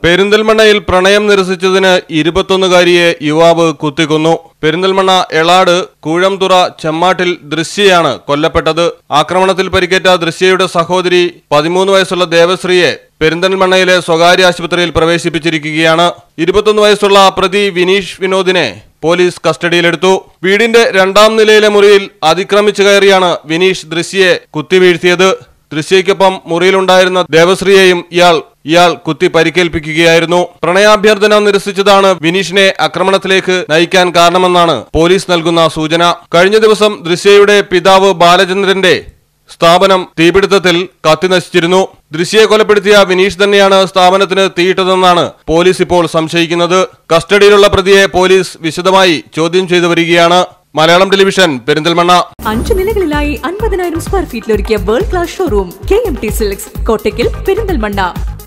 പെരിന്തൽമണ്ണയിൽ പ്രണയം നിരസിച്ചതിന് ഇരുപത്തൊന്നുകാരിയെ യുവാവ് കുത്തിക്കൊന്നു പെരിന്തൽമണ്ണ എളാട് കൂഴംതുറ ചെമ്മാട്ടിൽ ദൃശ്യയാണ് കൊല്ലപ്പെട്ടത് ആക്രമണത്തിൽ പരിക്കേറ്റ ദൃശ്യയുടെ സഹോദരി പതിമൂന്ന് വയസ്സുള്ള ദേവശ്രീയെ പെരിന്തൽമണ്ണയിലെ സ്വകാര്യ ആശുപത്രിയിൽ പ്രവേശിപ്പിച്ചിരിക്കുകയാണ് ഇരുപത്തൊന്ന് വയസ്സുള്ള പ്രതി വിനീഷ് വിനോദിനെ പോലീസ് കസ്റ്റഡിയിലെടുത്തു വീടിന്റെ രണ്ടാം നിലയിലെ മുറിയിൽ അതിക്രമിച്ചു കയറിയാണ് വിനീഷ് ദൃശ്യയെ കുത്തിവീഴ്ത്തിയത് ദൃശ്യയ്ക്കൊപ്പം മുറിയിലുണ്ടായിരുന്ന ദേവശ്രീയെയും ഇയാൾ ഇയാൾ കുത്തി പരിക്കേൽപ്പിക്കുകയായിരുന്നു പ്രണയാഭ്യർത്ഥന നിരസിച്ചതാണ് വിനീഷിനെ ആക്രമണത്തിലേക്ക് നയിക്കാൻ കാരണമെന്നാണ് പോലീസ് നൽകുന്ന സൂചന കഴിഞ്ഞ ദിവസം ദൃശ്യയുടെ പിതാവ് ബാലചന്ദ്രന്റെ സ്ഥാപനം തീപിടുത്തത്തിൽ കത്തിനശിച്ചിരുന്നു ദൃശ്യയെ കൊലപ്പെടുത്തിയ വിനീഷ് തന്നെയാണ് സ്ഥാപനത്തിന് തീയിട്ടതെന്നാണ് പോലീസ് ഇപ്പോൾ സംശയിക്കുന്നത് കസ്റ്റഡിയിലുള്ള പ്രതിയെ പോലീസ് വിശദമായി ചോദ്യം ചെയ്തു വരികയാണ് മലയാളം ടെലിവിഷൻ പെരിന്തൽമണ്ണ അഞ്ചു നിലകളിലായി അൻപതിനായിരം സ്ക്വയർ ഫീറ്റിൽ ഒരുക്കിയ world class showroom K M T silks Kottakkal Perinthalmanna